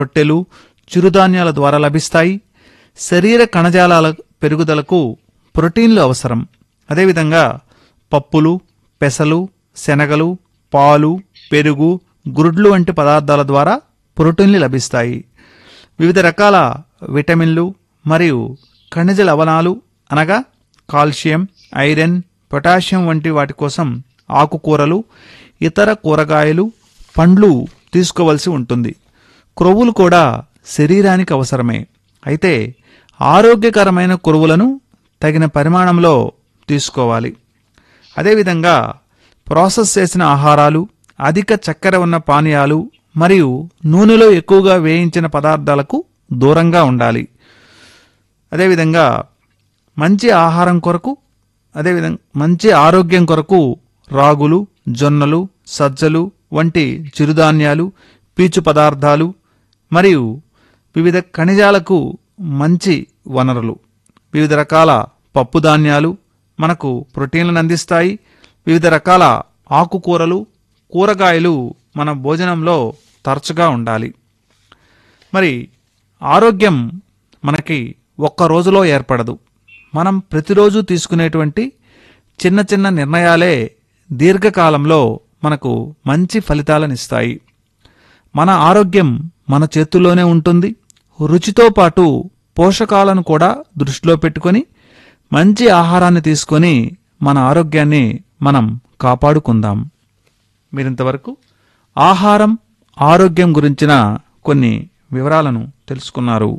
రొట్టెలు చిరుధాన్యాల ద్వారా లభిస్తాయి శరీర కణజాలాల పెరుగుదలకు ప్రోటీన్లు అవసరం అదేవిధంగా పప్పులు పెసలు శనగలు పాలు పెరుగు గుడ్లు వంటి పదార్థాల ద్వారా ప్రోటీన్లు లభిస్తాయి వివిధ రకాల విటమిన్లు మరియు ఖనిజ లవణాలు అనగా కాల్షియం ఐరన్ పొటాషియం వంటి వాటి కోసం ఆకుకూరలు ఇతర కూరగాయలు పండ్లు తీసుకోవలసి ఉంటుంది క్రొవ్వులు కూడా శరీరానికి అవసరమే అయితే ఆరోగ్యకరమైన కొరువులను తగిన పరిమాణంలో తీసుకోవాలి అదేవిధంగా ప్రాసెస్ చేసిన ఆహారాలు అధిక చక్కెర ఉన్న పానీయాలు మరియు నూనెలో ఎక్కువగా వేయించిన పదార్థాలకు దూరంగా ఉండాలి అదేవిధంగా మంచి ఆహారం కొరకు అదేవిధంగా మంచి ఆరోగ్యం కొరకు రాగులు జొన్నలు సజ్జలు వంటి చిరుధాన్యాలు పీచు పదార్థాలు మరియు వివిధ ఖనిజాలకు మంచి వనరులు వివిధ రకాల పప్పు ధాన్యాలు మనకు ప్రోటీన్లను అందిస్తాయి వివిధ రకాల ఆకుకూరలు కూరగాయలు మన భోజనంలో తరచుగా ఉండాలి మరి ఆరోగ్యం మనకి ఒక్క రోజులో ఏర్పడదు మనం ప్రతిరోజు తీసుకునేటువంటి చిన్న చిన్న నిర్ణయాలే దీర్ఘకాలంలో మనకు మంచి ఫలితాలనిస్తాయి మన ఆరోగ్యం మన చేతుల్లోనే ఉంటుంది రుచితో పాటు పోషకాలను కూడా దృష్టిలో పెట్టుకొని మంచి ఆహారాన్ని తీసుకొని మన ఆరోగ్యాన్ని మనం కాపాడుకుందాం మీరింతవరకు ఆహారం ఆరోగ్యం గురించిన కొన్ని వివరాలను తెలుసుకున్నారు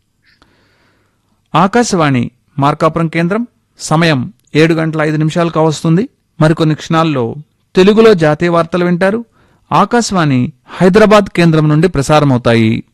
ఆకాశవాణి మార్కాపురం కేంద్రం సమయం ఏడు గంటల ఐదు నిమిషాలు కావస్తుంది మరికొన్ని క్షణాల్లో తెలుగులో జాతీయ వార్తలు వింటారు ఆకాశవాణి హైదరాబాద్ కేంద్రం నుండి ప్రసారమవుతాయి